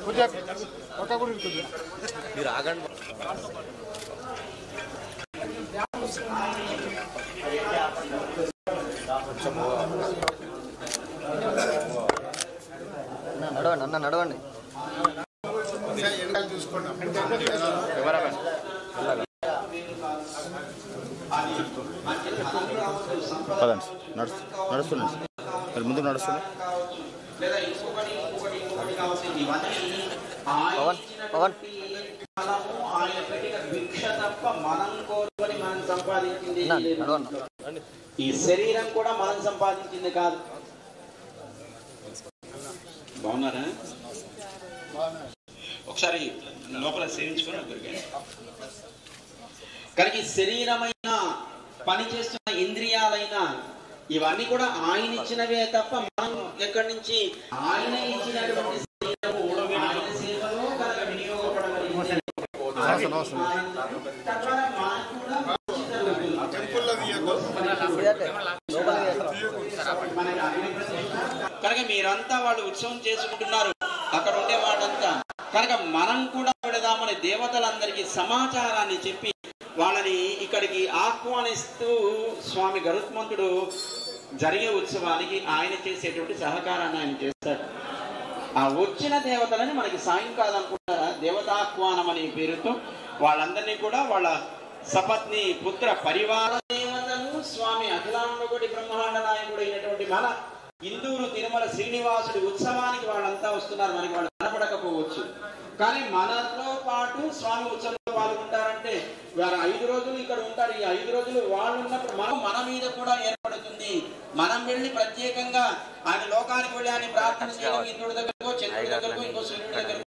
మీరు ఆగండి అన్న నడవండి అన్న నడవండి పదండి నడుస్తు నడుస్తుండండి మీరు ముందు నడుస్తుండే లేదా ఇంకొకటి ఇంకొకటి ఇంకొకటి కావాల్సింది ఇవన్నీ ఆయన పవన్, పవన్. ఇచ్చినటువంటి ఫలము ఆయన పెట్టిన భిక్ష తప్ప మనం కోరుకొని మనం సంపాదించింది అన్న లేదు. నడవన్న ఈ శరీరం కూడా మనం సంపాదించింది కాదు బాగున్నారా ఒకసారి లోపల సేవించుకొని ఒకరికి కనుక ఈ శరీరమైన పని చేస్తున్న ఇంద్రియాలైన ఇవన్నీ కూడా ఆయన ఇచ్చినవే తప్ప మనం ఎక్కడి నుంచి ఆయన ఇచ్చినటువంటి శరీరము ఆయన సేవలో కనుక వినియోగపడగలిగింది తద్వారా మనకు కూడా మంచి జరుగుతుంది. కనుక మీరంతా వాళ్ళు ఉత్సవం చేసుకుంటున్నారు అక్కడ ఉండే వాళ్ళంతా కనుక మనం కూడా పెడదామని దేవతలందరికీ సమాచారాన్ని చెప్పి వాళ్ళని ఇక్కడికి ఆహ్వానిస్తూ స్వామి గరుత్మంతుడు జరిగే ఉత్సవానికి ఆయన చేసేటువంటి సహకారాన్ని ఆయన చేస్తాడు ఆ వచ్చిన దేవతలని మనకి సాయంకాలం కూడా దేవతాహ్వానం అనే పేరుతో వాళ్ళందరినీ కూడా వాళ్ళ సపత్ని పుత్ర పరివార దేవతలు స్వామి అఖిలాండకోటి బ్రహ్మాండ నాయకుడు అయినటువంటి మన ఇందూరు తిరుమల శ్రీనివాసుడి ఉత్సవానికి వాళ్ళంతా వస్తున్నారు మనకి వాళ్ళు కనపడకపోవచ్చు కానీ మనతో పాటు స్వామి ఉత్సవంలో పాల్గొంటారంటే వారు ఐదు రోజులు ఇక్కడ ఉంటారు ఈ ఐదు రోజులు వాళ్ళు ఉన్నప్పుడు మనం మన మీద కూడా ఏర్పడుతుంది మనం వెళ్ళి ప్రత్యేకంగా ఆయన లోకానికి వెళ్ళి ఆయన ప్రార్థన చేయడం ఇంద్రుడి దగ్గరకో చంద్రుడి దగ్గరకో ఇంకో సూర్యుడి దగ్గరకో